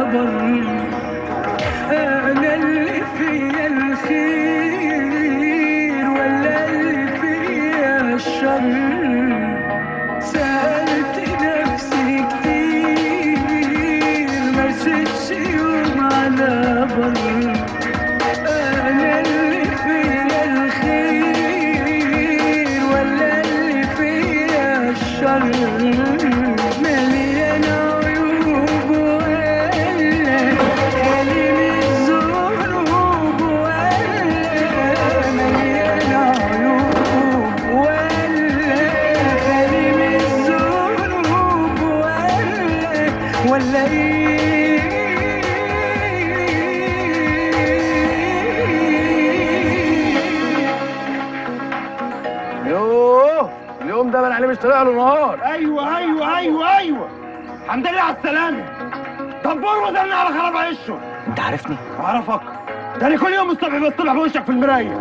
بر انا اللي فيا الخير ولا اللي فيا الشر سألت نفسي كتير مرستش يوم على بر أنا اللي فيا الخير ولا اللي فيا الشر مليان عيوب ولا خالي من الذنوب ولا مليان عيوب ولا خالي من الذنوب ولا ولا ايه يوه اليوم ده بان عليه مش طالع له نهار ايوه ايوه ايوه ايوه الحمد لله على السلامه دبور وزلنا على خراب عشه انت عارفني اعرفك ده انا كل يوم الصبح بصطبح بوشك في المرايه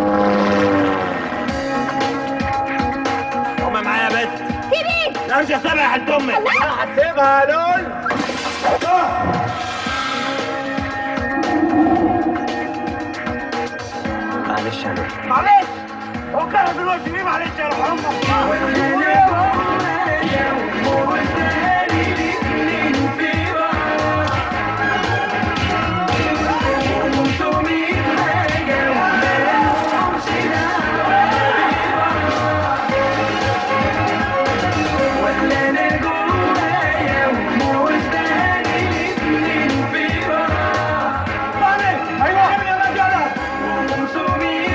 قومي معايا يا بنت سيبي لا مش هسيبها يا حد امك هتسيبها يا لول معلش يا لول معلش هو كره دلوقتي ليه معلش يا روح امك ايوه يا رجاله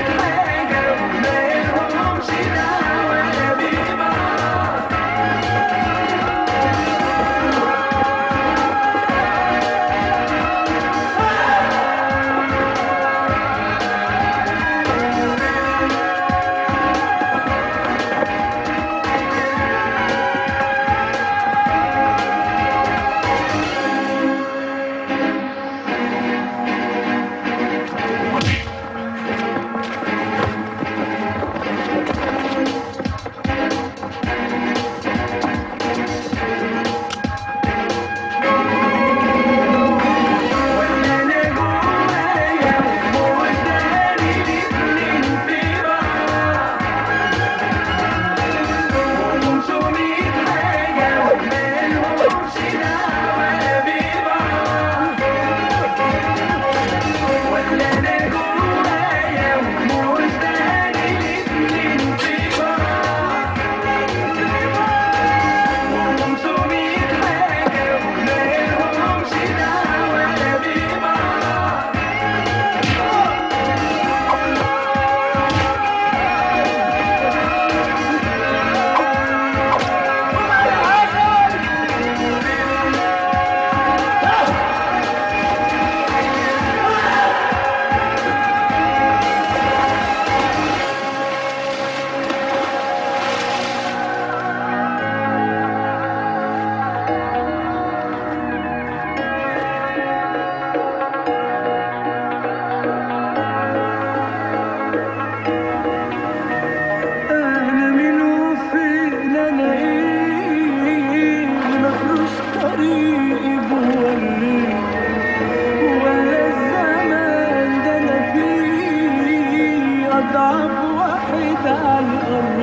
انا مين وفين انا ايه مفلوش طريقي بوريه ولا الزمان ده انا فيه اضعف واحد على الارض